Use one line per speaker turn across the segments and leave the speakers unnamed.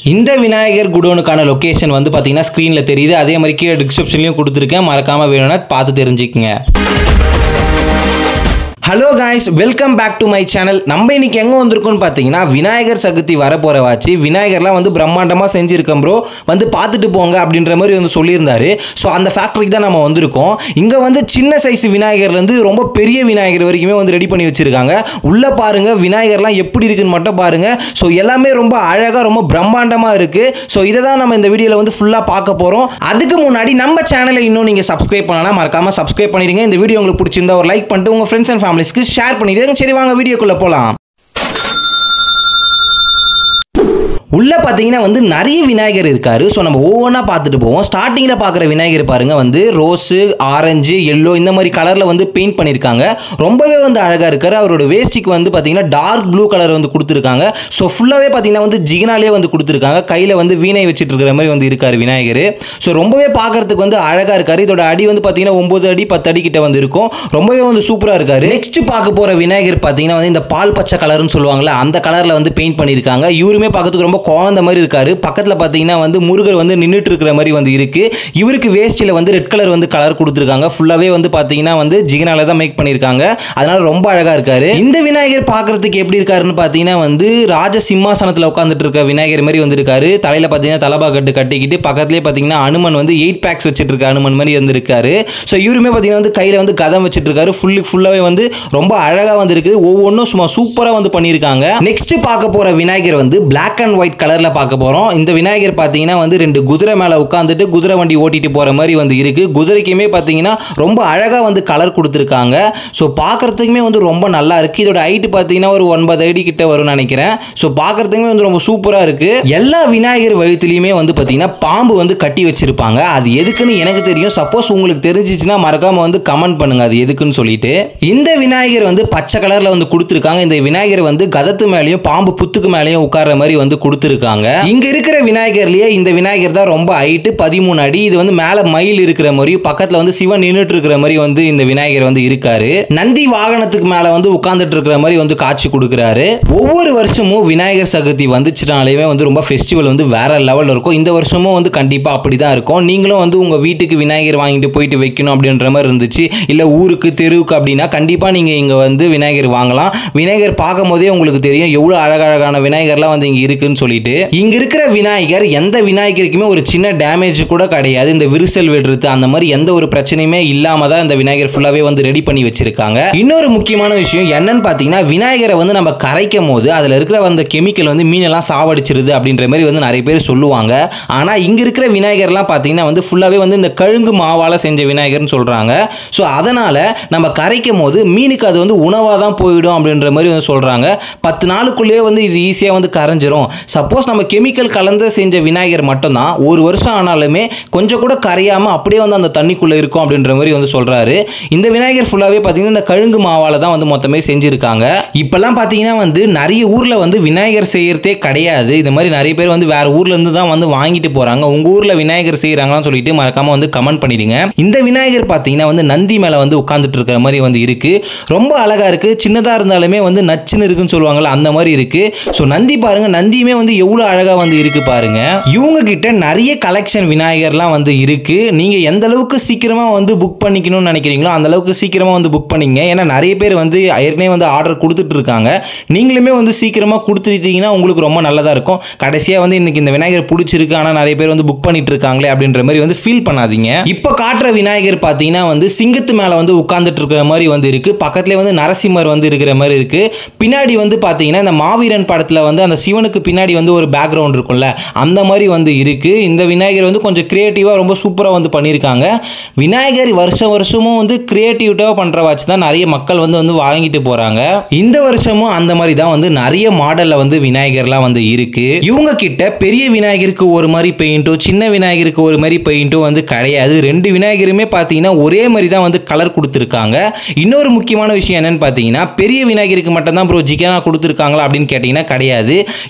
இந்த விநாயகர் குடோனுக்கான லொகேஷன் வந்து பார்த்தீங்கன்னா ஸ்க்ரீனில் தெரியுது அதே மாதிரி கீழே டிஸ்கிரிப்ஷன்லையும் கொடுத்துருக்கேன் மறக்காமல் வேணும்னா பார்த்து தெரிஞ்சுக்கங்க hello guys welcome back to my channel நம்ம இன்னைக்கு எங்கே வந்திருக்கோம்னு பார்த்தீங்கன்னா விநாயகர் சதுர்த்தி வரப்போகிற வாச்சு விநாயகர்லாம் வந்து பிரம்மாண்டமாக செஞ்சுருக்கோம் ப்ரோ வந்து பார்த்துட்டு போங்க அப்படின்ற மாதிரி வந்து சொல்லியிருந்தாரு ஸோ அந்த ஃபேக்ட்ரிக்கு தான் நம்ம வந்திருக்கோம் இங்கே வந்து சின்ன சைஸ் விநாயகர்லேருந்து ரொம்ப பெரிய விநாயகர் வரைக்குமே வந்து ரெடி பண்ணி வச்சுருக்காங்க உள்ளே பாருங்க விநாயகர்லாம் எப்படி இருக்குன்னு மட்டும் பாருங்க ஸோ எல்லாமே ரொம்ப அழகாக ரொம்ப பிரம்மாண்டமாக இருக்குது ஸோ இதை தான் நம்ம இந்த வீடியோவில் வந்து ஃபுல்லாக பார்க்க போகிறோம் அதுக்கு முன்னாடி நம்ம சேனலை இன்னும் நீங்கள் சப்ஸ்கிரைப் பண்ணலாம் மறக்காமல் சப்ஸ்கிரைப் பண்ணிடுங்க இந்த வீடியோ உங்களுக்கு பிடிச்சிருந்தா ஒரு லைக் பண்ணிட்டு உங்கள் ஃப்ரெண்ட்ஸ் அண்ட் ஃபேமிலிஸ்க்கு ஷேர் பண்ணிடுங்க சரி வாங்க வீடியோக்குள்ளே போகலாம் உள்ள பார்த்தீங்கன்னா வந்து நிறைய விநாயகர் இருக்காரு ஸோ நம்ம ஒவ்வொன்றா பார்த்துட்டு போவோம் ஸ்டார்டிங்கில் பார்க்குற விநாயகர் பாருங்க வந்து ரோஸு ஆரஞ்சு எல்லோ இந்த மாதிரி கலரில் வந்து பெயிண்ட் பண்ணியிருக்காங்க ரொம்பவே வந்து அழகாக இருக்காரு அவரோட வேஸ்டிக்கு வந்து பார்த்தீங்கன்னா டார்க் ப்ளூ கலர் வந்து கொடுத்துருக்காங்க ஸோ ஃபுல்லாகவே பார்த்தீங்கன்னா வந்து ஜிகனாலே வந்து கொடுத்துருக்காங்க கையில் வந்து வீணை வச்சுட்டு இருக்கிற மாதிரி வந்து இருக்காரு விநாயகர் ஸோ ரொம்பவே பார்க்கறதுக்கு வந்து அழகாக இருக்காரு இதோட அடி வந்து பார்த்தீங்கன்னா ஒம்பது அடி பத்து அடி கிட்ட வந்து இருக்கும் ரொம்பவே வந்து சூப்பராக இருக்காரு நெக்ஸ்ட் பார்க்க போகிற விநாயகர் பார்த்தீங்கன்னா வந்து இந்த பால் பச்சை கலர்னு சொல்லுவாங்கல்ல அந்த கலரில் வந்து பெயிண்ட் பண்ணியிருக்காங்க இவருமே பார்க்கறதுக்கு ரொம்ப குழந்த மாதிரி இருக்காரு பக்கத்தில் பார்த்தீங்கன்னா வந்து முருகர் வந்து நின்றுட்டு இருக்கிற மாதிரி வந்து இருக்கு இவருக்கு வேஷ்டியில் வந்து ரெட் கலர் வந்து கலர் கொடுத்துருக்காங்க ஃபுல்லாகவே வந்து பார்த்தீங்கன்னா வந்து ஜிகனால தான் மேக் பண்ணியிருக்காங்க அதனால ரொம்ப அழகாக இருக்காரு இந்த விநாயகர் பார்க்கறதுக்கு எப்படி இருக்காருன்னு பார்த்தீங்கன்னா வந்து ராஜ சிம்மாசனத்தில் உட்காந்துட்டு இருக்க விநாயகர் மாதிரி வந்து இருக்காரு தலையில் பார்த்தீங்கன்னா தலபா கட்டு கட்டிக்கிட்டு பக்கத்துலேயே பார்த்தீங்கன்னா அனுமன் வந்து எயிட் பேக்ஸ் வச்சுட்டு இருக்க அனுமன் மாதிரி வந்து இருக்காரு ஸோ இவருமே பார்த்தீங்கன்னா வந்து கையில் வந்து கதம் வச்சுட்டு இருக்காரு ஃபுல்லு ஃபுல்லாகவே வந்து ரொம்ப அழகாக வந்து இருக்குது ஒவ்வொன்றும் சும்மா சூப்பராக வந்து பண்ணியிருக்காங்க நெக்ஸ்ட் பார்க்க போகிற விநாயகர் வந்து பிளாக் அண்ட் ஒயிட் கலரில் பார்க்க போகிறோம் இந்த விநாயகர் பார்த்தீங்கன்னா வந்து ரெண்டு குதிரை மேலே உட்காந்துட்டு குதிரை வண்டி ஓட்டிட்டு போகிற மாதிரி வந்து இருக்குது குதிரைக்குமே பார்த்தீங்கன்னா ரொம்ப அழகாக வந்து கலர் கொடுத்துருக்காங்க ஸோ பார்க்குறதுக்குமே வந்து ரொம்ப நல்லா இருக்குது இதோட ஹைட்டு பார்த்தீங்கன்னா ஒரு ஒன்பது அடி கிட்ட வரும்னு நினைக்கிறேன் ஸோ பார்க்குறதுக்குமே வந்து ரொம்ப சூப்பராக இருக்குது எல்லா விநாயகர் வழுத்துலையுமே வந்து பார்த்தீங்கன்னா பாம்பு வந்து கட்டி வச்சிருப்பாங்க அது எதுக்குன்னு எனக்கு தெரியும் சப்போஸ் உங்களுக்கு தெரிஞ்சிச்சுன்னா மறக்காம வந்து கமெண்ட் பண்ணுங்க அது எதுக்குன்னு சொல்லிட்டு இந்த விநாயகர் வந்து பச்சை கலர்ல வந்து கொடுத்துருக்காங்க இந்த விநாயகர் வந்து கதத்து மேலேயும் பாம்பு புத்துக்கு மேலேயும் உட்கார்ற மாதிரி வந்து கொடுத்துருக்காங்க இங்க இருக்கிற விநாயகர்லயே இந்த விநாயகர் தான் ரொம்ப ஹைட்டு பதிமூணு அடி இது வந்து மேல மயில் இருக்கிற மாதிரி பக்கத்துல வந்து சிவன் நின்றுட்டு இருக்கிற மாதிரி வந்து இந்த விநாயகர் வந்து இருக்காரு நந்தி வாகனத்துக்கு மேல வந்து உட்கார்ந்துட்டு இருக்கிற மாதிரி வந்து காட்சி கொடுக்குறாரு ஒவ்வொரு வருஷமும் விநாயகர் சதுர்த்தி வந்துச்சுனாலே வந்து ரொம்ப ஃபெஸ்டிவல் வந்து வேற லெவலில் இருக்கும் இந்த வருஷமும் வந்து கண்டிப்பாக அப்படி தான் இருக்கும் நீங்களும் வந்து உங்கள் வீட்டுக்கு விநாயகர் வாங்கிட்டு போயிட்டு வைக்கணும் அப்படின்ற மாதிரி இருந்துச்சு இல்லை ஊருக்கு தெருவுக்கு அப்படின்னா கண்டிப்பாக நீங்கள் இங்கே வந்து விநாயகர் வாங்கலாம் விநாயகர் பார்க்கும் போதே உங்களுக்கு தெரியும் எவ்வளோ அழகழகான விநாயகர்லாம் வந்து இங்கே இருக்குன்னு சொல்லிட்டு இங்கே இருக்கிற விநாயகர் எந்த விநாயகருக்குமே ஒரு சின்ன டேமேஜ் கூட கிடையாது இந்த விரிசல் விடுறது அந்த மாதிரி எந்த ஒரு பிரச்சனையுமே இல்லாமல் தான் இந்த விநாயகர் ஃபுல்லாகவே வந்து ரெடி பண்ணி வச்சிருக்காங்க இன்னொரு முக்கியமான விஷயம் என்னன்னு பார்த்தீங்கன்னா விநாயகரை வந்து நம்ம கரைக்கும் போது அதில் இருக்கிற அந்த கெமிக்கல் வந்து மீனெல்லாம் சாவடிச்சிருது அப்படின்ற மாதிரி வந்து நிறைய பேர் சொல்லுவாங்க ஆனால் இங்கே இருக்கிற விநாயகர்லாம் பார்த்தீங்கன்னா வந்து ஃபுல்லாகவே வந்து இந்த கழுங்கு மாவால் செஞ்ச விநாயகர்னு சொல்கிறாங்க ஸோ அதனால் நம்ம கரைக்கும் போது மீனுக்கு அது வந்து உணவாக தான் போயிடும் அப்படின்ற மாதிரி வந்து சொல்கிறாங்க பத்து நாளுக்குள்ளேயே வந்து இது ஈஸியாக வந்து கரைஞ்சிரும் சப்போஸ் நம்ம கெமிக்கல் கலந்து செஞ்ச விநாயகர் மட்டும்தான் ஒரு வருஷம் ஆனாலுமே கொஞ்சம் கூட கரையாமல் அப்படியே வந்து அந்த தண்ணிக்குள்ளே இருக்கும் அப்படின்ற மாதிரி வந்து சொல்கிறாரு இந்த விநாயகர் ஃபுல்லாகவே பார்த்தீங்கன்னா இந்த கழுங்கு மாவால் தான் வந்து மொத்தமே செஞ்சுருக்காங்க இப்போல்லாம் பார்த்தீங்கன்னா வந்து நிறைய ஊரில் வந்து விநாயகர் செய்யறதே கிடையாது இது மாதிரி நிறைய பேர் வந்து வேற ஊர்ல இருந்து தான் வந்து வாங்கிட்டு போறாங்க உங்க ஊர்ல விநாயகர் செய்யறாங்களான்னு சொல்லிட்டு மறக்காம வந்து கமெண்ட் பண்ணிடுங்க இந்த விநாயகர் பார்த்தீங்கன்னா வந்து நந்தி மேல வந்து உட்காந்துட்டு இருக்கிற மாதிரி வந்து இருக்கு ரொம்ப அழகா இருக்கு சின்னதா இருந்தாலுமே வந்து நச்சுன்னு இருக்குன்னு சொல்லுவாங்கல்ல அந்த மாதிரி இருக்கு ஸோ நந்தி பாருங்க நந்தியுமே வந்து எவ்வளோ அழகா வந்து இருக்கு பாருங்க இவங்க கிட்ட நிறைய கலெக்ஷன் விநாயகர்லாம் வந்து இருக்கு நீங்க எந்த அளவுக்கு சீக்கிரமா வந்து புக் பண்ணிக்கணும்னு நினைக்கிறீங்களோ அந்த அளவுக்கு சீக்கிரமா வந்து புக் பண்ணிங்க ஏன்னா நிறைய பேர் வந்து ஏற்கனவே வந்து ஆர்டர் கொடுத்துட்டு இருக்காங்க நீங்களுமே வந்து சீக்கிரமாக கொடுத்துட்டீங்கன்னா உங்களுக்கு ரொம்ப நல்லதாக இருக்கும் கடைசியாக வந்து இன்னைக்கு இந்த விநாயகர் பிடிச்சிருக்கு ஆனால் நிறைய பேர் வந்து புக் பண்ணிட்டு இருக்காங்களே அப்படின்ற மாதிரி வந்து ஃபீல் பண்ணாதீங்க இப்போ காட்டுற விநாயகர் பார்த்தீங்கன்னா வந்து சிங்கத்து மேலே வந்து உட்காந்துட்டு இருக்கிற மாதிரி வந்து இருக்கு பக்கத்துலேயே வந்து நரசிம்மர் வந்து இருக்கிற மாதிரி இருக்கு பின்னாடி வந்து பார்த்தீங்கன்னா இந்த மாவீரன் படத்தில் வந்து அந்த சிவனுக்கு பின்னாடி வந்து ஒரு பேக்ரவுண்ட் இருக்கும்ல அந்த மாதிரி வந்து இருக்கு இந்த விநாயகர் வந்து கொஞ்சம் கிரியேட்டிவாக ரொம்ப சூப்பராக வந்து பண்ணியிருக்காங்க விநாயகர் வருஷம் வருஷமும் வந்து கிரியேட்டிவிட்டாக பண்ணுற வச்சு தான் நிறைய மக்கள் வந்து வந்து வாங்கிட்டு போகிறாங்க இந்த வருஷமும் அந்த மாதிரி தான் வந்து நிறைய மாடலில் வந்து விநாயகர்லாம் வந்து இருக்கு இவங்க கிட்ட பெரிய விநாயகருக்கு ஒரு மாதிரி பெயிண்ட்டும் சின்ன விநாயகருக்கு ஒரு மாதிரி பெயிண்ட்டும் வந்து கிடையாது ரெண்டு விநாயகருமே பார்த்தீங்கன்னா ஒரே மாதிரி தான் வந்து கலர் கொடுத்துருக்காங்க இன்னொரு முக்கியமான விஷயம் என்னன்னு பார்த்தீங்கன்னா பெரிய விநாயகருக்கு மட்டும் தான் ப்ரோ ஜிகனா கொடுத்துருக்காங்களா அப்படின்னு கேட்டிங்கன்னா கிடையாது இவங்க கிட்ட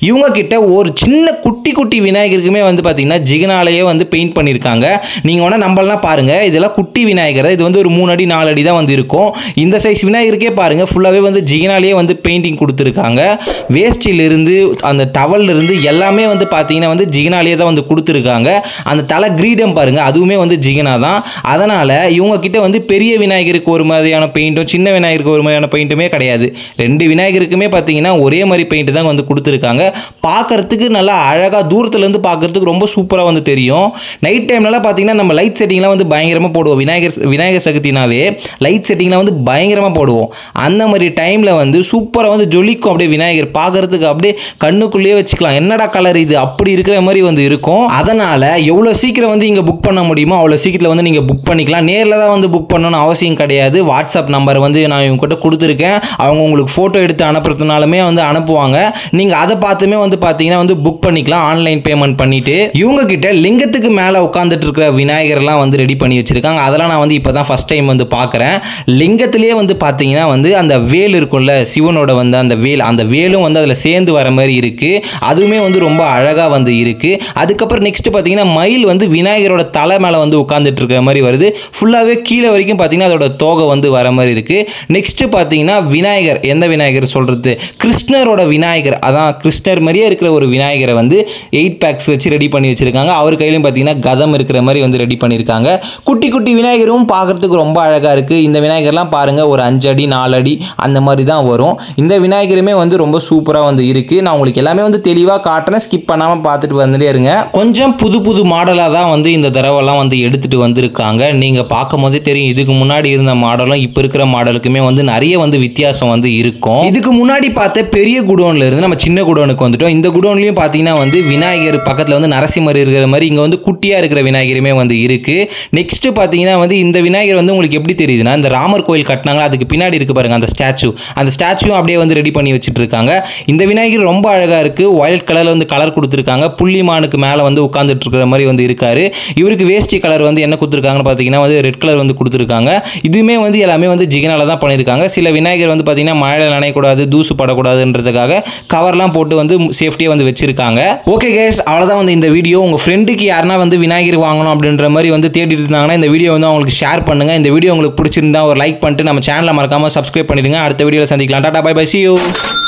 கிட்ட ஒரு சின்ன குட்டி குட்டி விநாயகருக்குமே வந்து பார்த்தீங்கன்னா ஜிகனாலேயே வந்து பெயிண்ட் பண்ணியிருக்காங்க நீங்கள் வேணால் நம்மளாம் பாருங்கள் இதெல்லாம் குட்டி விநாயகர் இது வந்து ஒரு மூணு அடி நாலு அடி தான் வந்து இருக்கும் இந்த சைஸ் விநாயகருக்கே பாருங்கள் ஃபுல்லாகவே வந்து ஜிகனாலேயே வந்து பெயிண்டிங் கொடுத்துருக்காங்க வேஸ்டிலிருந்து அந்த டவல்ல இருந்து எல்லாமே வந்து பார்த்தீங்கன்னா வந்து ஜிகனாலேயே தான் வந்து கொடுத்துருக்காங்க அந்த தலை கிரீடம் பாருங்கள் அதுவுமே வந்து ஜிகனா தான் அதனால் இவங்க கிட்ட வந்து பெரிய விநாயகருக்கு ஒரு மாதிரியான பெயிண்ட்டும் சின்ன விநாயகருக்கு ஒரு மாதிரியான பெயிண்ட்டுமே கிடையாது ரெண்டு விநாயகருக்குமே பார்த்தீங்கன்னா ஒரே மாதிரி பெயிண்ட் தான் வந்து கொடுத்துருக்காங்க பார்க்கறதுக்கு நல்லா அழகாக தூரத்துலேருந்து பார்க்கறதுக்கு ரொம்ப சூப்பராக வந்து தெரியும் நைட் டைம்லலாம் பார்த்தீங்கன்னா நம்ம லைட் செட்டிங்லாம் வந்து பயங்கரமாக போடுவோம் விநாயகர் விநாயகர் சதுர்த்தினாவே லைட் செட்டிங்லாம் வந்து பயங்கரமாக போடுவோம் அந்த மாதிரி டைமில் வந்து சூப்பராக வந்து ஜொலிக்கும் அப்படியே விநாயகர் பார்க்கறதுக்கு அப்படியே கண்ணுக்குள்ளேயே வச்சுக்கலாம் என்னடா கலர் இது அப்படி இருக்கிற மாதிரி வந்து இருக்கும் அதனால் எவ்வளோ சீக்கிரம் வந்து இங்கே புக் பண்ண முடியுமோ அவ்வளோ சீக்கிரத்தில் வந்து நீங்கள் புக் பண்ணிக்கலாம் நேரில் தான் வந்து புக் பண்ணணும்னு அவசியம் கிடையாது வாட்ஸ்அப் நம்பர் வந்து நான் இவங்ககிட்ட கொடுத்துருக்கேன் அவங்க உங்களுக்கு ஃபோட்டோ எடுத்து அனுப்புறதுனாலுமே வந்து அனுப்புவாங்க நீங்கள் அதை பார்த்துமே வந்து பார்த்தீங்கன்னா வந்து புக் பண்ணிக்கலாம் ஆன்லைன் பேமெண்ட் பண்ணிட்டு இவங்க கிட்ட லிங்கத்துக்கு மேலே உட்காந்துட்டு இருக்கிற விநாயகர்லாம் வந்து ரெடி பண்ணி வச்சிருக்காங்க அதெல்லாம் நான் வந்து இப்போ தான் ஃபஸ்ட் டைம் வந்து பார்க்குறேன் லிங்கத்திலேயே வந்து பார்த்தீங்கன்னா வந்து அந்த வேல் இருக்கும்ல சிவனோட வந்து அந்த வேல் அந்த வேலும் வந்து அதில் சேர்ந்து வர மாதிரி இருக்குது அதுவுமே வந்து ரொம்ப அழகாக வந்து இருக்குது அதுக்கப்புறம் நெக்ஸ்ட் பார்த்தீங்கன்னா மயில் வந்து விநாயகரோட தலை மேலே வந்து உட்காந்துட்டு இருக்கிற மாதிரி வருது ஃபுல்லாகவே கீழே வரைக்கும் பார்த்தீங்கன்னா அதோட தோகை வந்து வர மாதிரி இருக்குது நெக்ஸ்ட் பார்த்தீங்கன்னா விநாயகர் எந்த விநாயகர் சொல்கிறது கிருஷ்ணரோட விநாயகர் அதான் கிருஷ்ணர் மாதிரியே இருக்கிற ஒரு விநாயகரை வந்து எயிட் பேக்ஸ் வச்சு ரெடி பண்ணி வச்சிருக்காங்க அவர் கையிலையும் பார்த்தீங்கன்னா கதம் இருக்கிற மாதிரி வந்து ரெடி பண்ணியிருக்காங்க குட்டி குட்டி விநாயகரும் பார்க்கறதுக்கு ரொம்ப அழகாக இருக்குது இந்த விநாயகர்லாம் பாருங்கள் ஒரு அஞ்சு அடி நாலு அடி அந்த மாதிரி தான் வரும் இந்த விநாயகருமே வந்து ரொம்ப சூப்பராக வந்து இருக்குது நான் உங்களுக்கு எல்லாமே வந்து தெளிவாக காட்டுறேன் ஸ்கிப் பண்ணாமல் பார்த்துட்டு வந்துட்டே இருங்க கொஞ்சம் புது புது மாடலாக தான் வந்து இந்த தடவைலாம் வந்து எடுத்துகிட்டு வந்திருக்காங்க நீங்கள் பார்க்கும் போதே தெரியும் இதுக்கு முன்னாடி இருந்த மாடலும் இப்போ இருக்கிற மாடலுக்குமே வந்து நிறைய வந்து வித்தியாசம் வந்து இருக்கும் இதுக்கு முன்னாடி பார்த்த பெரிய குடோன்ல இருந்து நம்ம சின்ன குடோனுக்கு வந்துட்டோம் இந்த குடோன்லையும் பார்த்தீங்கன்னா வந்து விநாயகர் பக்கத்தில் வந்து நரசிம்மர் இருக்கிற மாதிரி இங்கே வந்து குட்டியாக இருக்கிற விநாயகருமே வந்து இருக்குது நெக்ஸ்ட் பார்த்தீங்கன்னா வந்து இந்த விநாயகர் வந்து உங்களுக்கு எப்படி தெரியுதுன்னா இந்த ராமர் கோயில் கட்டினாங்க அதுக்கு பின்னாடி இருக்கு பாருங்க அந்த ஸ்டாச்சு அந்த ஸ்டாச்சுவும் அப்படியே வந்து ரெடி பண்ணி வச்சுட்டு இருக்காங்க இந்த விநாயகர் ரொம்ப அழகாக இருக்குது ஒயிட் கலரில் வந்து கலர் கொடுத்துருக்காங்க புள்ளிமானுக்கு மேலே வந்து உட்காந்துட்டு இருக்கிற மாதிரி வந்து இருக்காரு இவருக்கு வேஷ்டி கலர் வந்து என்ன கொடுத்துருக்காங்கன்னு பார்த்தீங்கன்னா வந்து ரெட் கலர் வந்து கொடுத்துருக்காங்க இதுவுமே வந்து எல்லாமே வந்து ஜிகனால தான் பண்ணியிருக்காங்க சில விநாயகர் வந்து பார்த்தீங்கன்னா மழையில் நனையக்கூடாது தூசு படக்கூடாதுன்றதுக்காக கவர்லாம் போட்டு வந்து சேஃப்டியாக வந்து வச்சிருக்காங்க ஓகே கேஸ் அவ்வளோதான் வந்து இந்த வீடியோ உங்கள் ஃப்ரெண்டுக்கு யாருனா வந்து விநாயகர் வாங்கணும் அப்படின்ற மாதிரி வந்து தேடிட்டு இருந்தாங்கன்னா இந்த வீடியோ வந்து அவங்களுக்கு ஷேர் பண்ணுங்க இந்த வீடியோ உங்களுக்கு பிடிச்சிருந்தா ஒரு லைக் பண்ணிட்டு நம்ம சேனலை மறக்காம சப்ஸ்கிரைப் பண்ணிடுங்க அடுத்த வீடியோவில் சந்திக்கலாம் tata bye bye see you